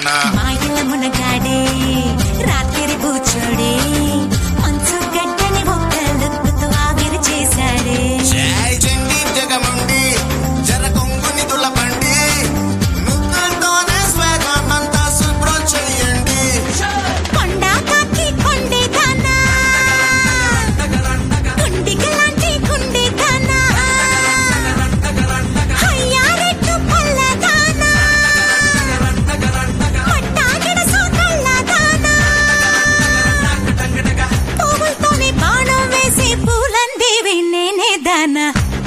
జానా మాయల మునగాడే రాత్రి కూర్చోడే మంచు గడ్డని ఒక్క లుక్కుతో ఆవిరి చేశాడే జై చెండి జగమండి జర కొంగుని తులపండి ముద్దులతోనే స్వేగమంతా శుభ్రం చేయండి కొండ కాకి కొండే దానా గుండిగ లాంటి గుండె దానా అయ్యారెట్టు పల్ల దానా మట్టాగిడ సోకళ్ళ దానా పువ్వులతోనే బాణం వేసి పూలందేవి నేనే దానా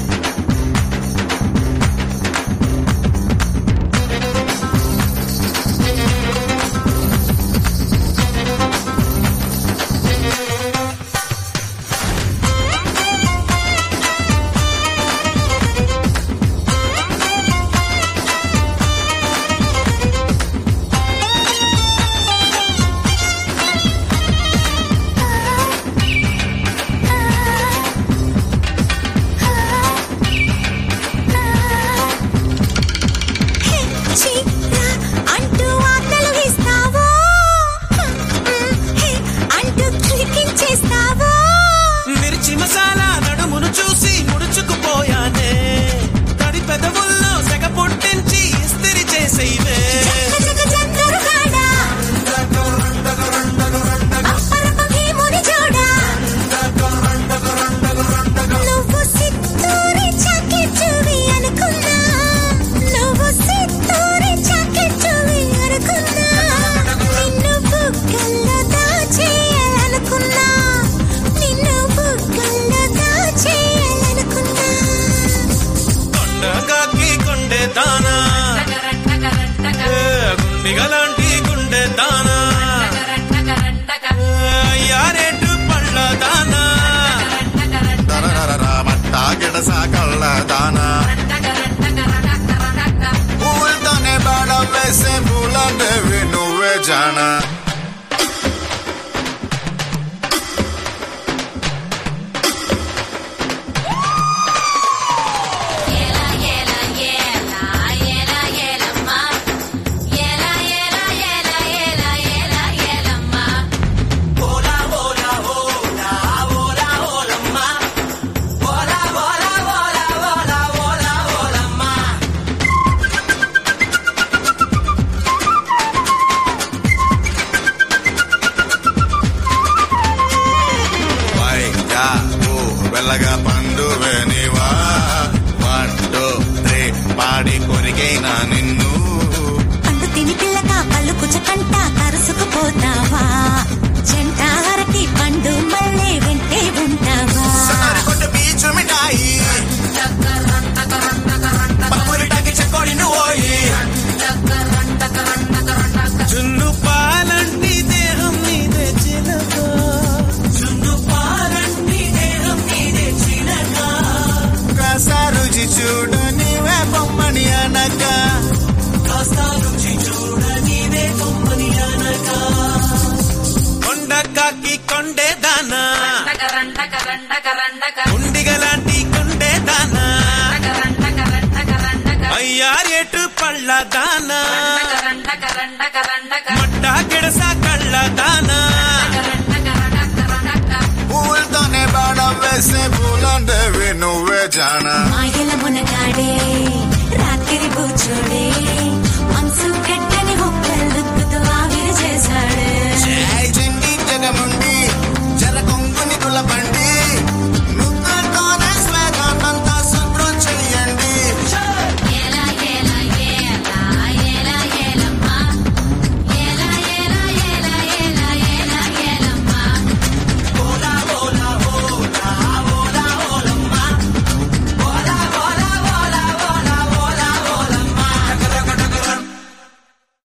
హే, ఛీ, రా అంటూ ఆటలు వేస్తావో హే, అంటూ కిలికించేస్తావో మిర్చి మసాలా నడుమును చూసి ముడుచుకుపోయానే తడి పెదవుల్లో సెగ పుట్టించి ఇస్తిరి చేసేవే జగ జందరుగాడా అప్పరప భీముని జోడా నువ్వు సిత్తూరి చాకెచ్చువి అనుకున్నా నువ్వు సిత్తూరి చాకెచ్చువి అనుకున్నా నిన్ను బుగ్గల్లో దాచేయాలనుకున్నా నిన్ను బుగ్గల్లో దాచేయాలనుకున్నా కొండగాకి కొండే దానా ఏ, గుండిగలాంటి గుండె దానా ఏ, యారేటు పళ్ళ దానా దరదరరా మట్టా గిడస కళ్ళ దానా పువ్వులతోనే బాణం వేసే పూలందేవి నువ్వే జానా పైగా ఓ వెళ్ళగా పండువే నీవా వన్ టూ త్రీ పాడి కొరికైనా నిన్ను పండు తిని పిల్లగా కళ్ళు కుచకంట కరుసుకుపోతావా జంట అరటి పండు మళ్ళీ వెంటే ఉంటావా సన్నారి కొట్టు బీచు మిఠాయి పప్పురిటాకి చెక్కోడి నువ్వోయి జున్ను పాలంటి దేహం నీదే చిలక జున్ను పాలంటి దేహం నీదే చిలక కాస రుచి చూడు నీవే బొమ్మని అనక కాస్త రుచి చూడ నీదే బొమ్మని అనక కొండకాకి కొండే దానా ఉండిగలాంటి కొండే దానా అయ్యారేటు పళ్ళ దానా మట్టా గిడస కళ్ళ దానా పువ్వులతోనే బాణం వేసే పూలందేవి నువ్వే జానా మాయల మునగాడే రాత్రి కూర్చోడే మనసు